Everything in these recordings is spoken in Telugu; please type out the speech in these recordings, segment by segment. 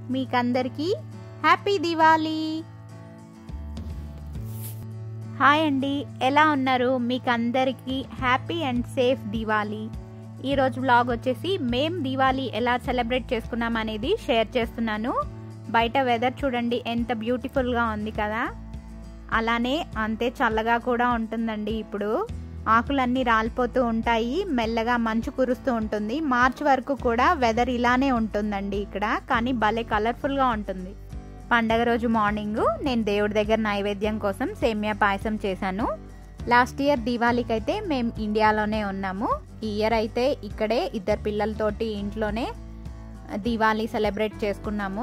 మీకందరికీ హ్యాపీ దివాళీ హాయ్ అండి ఎలా ఉన్నారు మీకందరికీ హ్యాపీ అండ్ సేఫ్ దివాళీ ఈరోజు వ్లాగ్ వచ్చేసి మేం దివాళీ ఎలా సెలబ్రేట్ చేసుకున్నాం అనేది షేర్ చేస్తున్నాను బయట వెదర్ చూడండి ఎంత బ్యూటిఫుల్గా ఉంది కదా అలానే అంతే చల్లగా కూడా ఉంటుందండి ఇప్పుడు ఆకులన్నీ రాలిపోతూ ఉంటాయి మెల్లగా మంచు కురుస్తూ ఉంటుంది మార్చ్ వరకు కూడా వెదర్ ఇలానే ఉంటుందండి ఇక్కడ కానీ భలే కలర్ఫుల్గా ఉంటుంది పండగ రోజు మార్నింగ్ నేను దేవుడి దగ్గర నైవేద్యం కోసం సేమియా పాయసం చేశాను లాస్ట్ ఇయర్ దీవాళీకి అయితే మేము ఇండియాలోనే ఉన్నాము ఈ ఇయర్ అయితే ఇక్కడే ఇద్దరు పిల్లలతోటి ఇంట్లోనే దీవాళీ సెలబ్రేట్ చేసుకున్నాము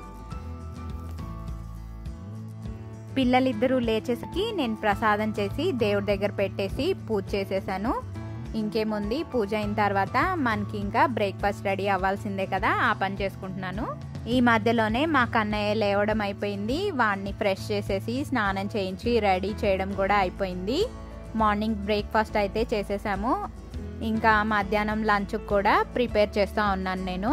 పిల్లలిద్దరూ లేచేసరికి నేను ప్రసాదం చేసి దేవుడి దగ్గర పెట్టేసి పూజ చేసేసాను ఇంకేముంది పూజ అయిన తర్వాత మనకి ఇంకా బ్రేక్ఫాస్ట్ రెడీ అవ్వాల్సిందే కదా ఆ పని చేసుకుంటున్నాను ఈ మధ్యలోనే మా కన్నయ్య లేవడం అయిపోయింది వాడిని ఫ్రెష్ చేసేసి స్నానం చేయించి రెడీ చేయడం కూడా అయిపోయింది మార్నింగ్ బ్రేక్ఫాస్ట్ అయితే చేసేసాము ఇంకా మధ్యాహ్నం లంచ్కి కూడా ప్రిపేర్ చేస్తూ ఉన్నాను నేను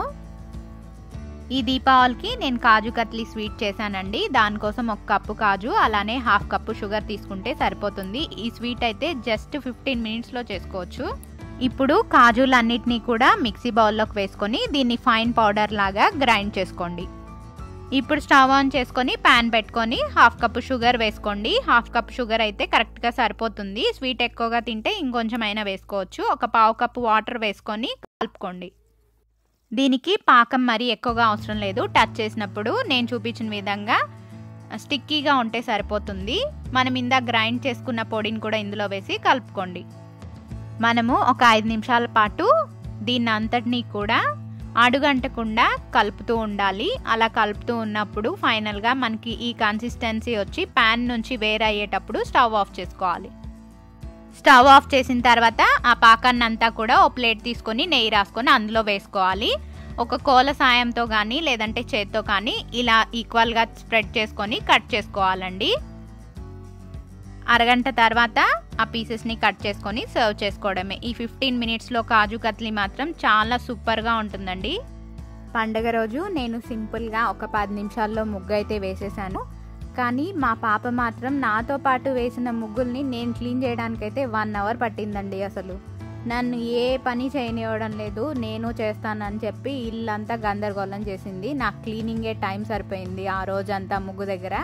ఈ దీపావళికి నేను కాజు కత్లీ స్వీట్ చేశానండి దానికోసం ఒక కప్పు కాజు అలానే హాఫ్ కప్పు షుగర్ తీసుకుంటే సరిపోతుంది ఈ స్వీట్ అయితే జస్ట్ ఫిఫ్టీన్ మినిట్స్లో చేసుకోవచ్చు ఇప్పుడు కాజులన్నిటినీ కూడా మిక్సీ బౌల్లోకి వేసుకొని దీన్ని ఫైన్ పౌడర్ లాగా గ్రైండ్ చేసుకోండి ఇప్పుడు స్టవ్ ఆన్ చేసుకొని ప్యాన్ పెట్టుకొని హాఫ్ కప్ షుగర్ వేసుకోండి హాఫ్ కప్ షుగర్ అయితే కరెక్ట్గా సరిపోతుంది స్వీట్ ఎక్కువగా తింటే ఇంకొంచెం అయినా వేసుకోవచ్చు ఒక పావు కప్పు వాటర్ వేసుకొని కలుపుకోండి దీనికి పాకం మరీ ఎక్కువగా అవసరం లేదు టచ్ చేసినప్పుడు నేను చూపించిన విధంగా స్టిక్కీగా ఉంటే సరిపోతుంది మనం ఇందా గ్రైండ్ చేసుకున్న పొడిని కూడా ఇందులో వేసి కలుపుకోండి మనము ఒక ఐదు నిమిషాల పాటు దీన్ని అంతటినీ కూడా అడుగంటకుండా కలుపుతూ ఉండాలి అలా కలుపుతూ ఉన్నప్పుడు ఫైనల్గా మనకి ఈ కన్సిస్టెన్సీ వచ్చి ప్యాన్ నుంచి వేరయ్యేటప్పుడు స్టవ్ ఆఫ్ చేసుకోవాలి స్టవ్ ఆఫ్ చేసిన తర్వాత ఆ పాకాన్ని అంతా కూడా ఓ ప్లేట్ తీసుకొని నెయ్యి రాసుకొని అందులో వేసుకోవాలి ఒక కోల సాయంతో కానీ లేదంటే చేత్తో కానీ ఇలా ఈక్వల్గా స్ప్రెడ్ చేసుకొని కట్ చేసుకోవాలండి అరగంట తర్వాత ఆ పీసెస్ని కట్ చేసుకొని సర్వ్ చేసుకోవడమే ఈ ఫిఫ్టీన్ మినిట్స్లో కాజు కత్లీ మాత్రం చాలా సూపర్గా ఉంటుందండి పండగ రోజు నేను సింపుల్గా ఒక పది నిమిషాల్లో ముగ్గు అయితే వేసేసాను కానీ మా పాప మాత్రం నాతో పాటు వేసిన ముగ్గుల్ని నేను క్లీన్ చేయడానికైతే వన్ అవర్ పట్టిందండి అసలు నన్ను ఏ పని చేయనివ్వడం లేదు నేను చేస్తానని చెప్పి ఇల్లంతా గందరగోళం చేసింది నాకు క్లీనింగే టైం సరిపోయింది ఆ రోజంతా ముగ్గు దగ్గర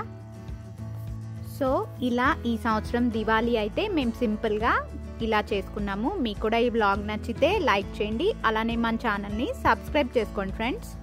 సో ఇలా ఈ సంవత్సరం దివాళీ అయితే మేము సింపుల్గా ఇలా చేసుకున్నాము మీకు కూడా ఈ బ్లాగ్ నచ్చితే లైక్ చేయండి అలానే మన ఛానల్ని సబ్స్క్రైబ్ చేసుకోండి ఫ్రెండ్స్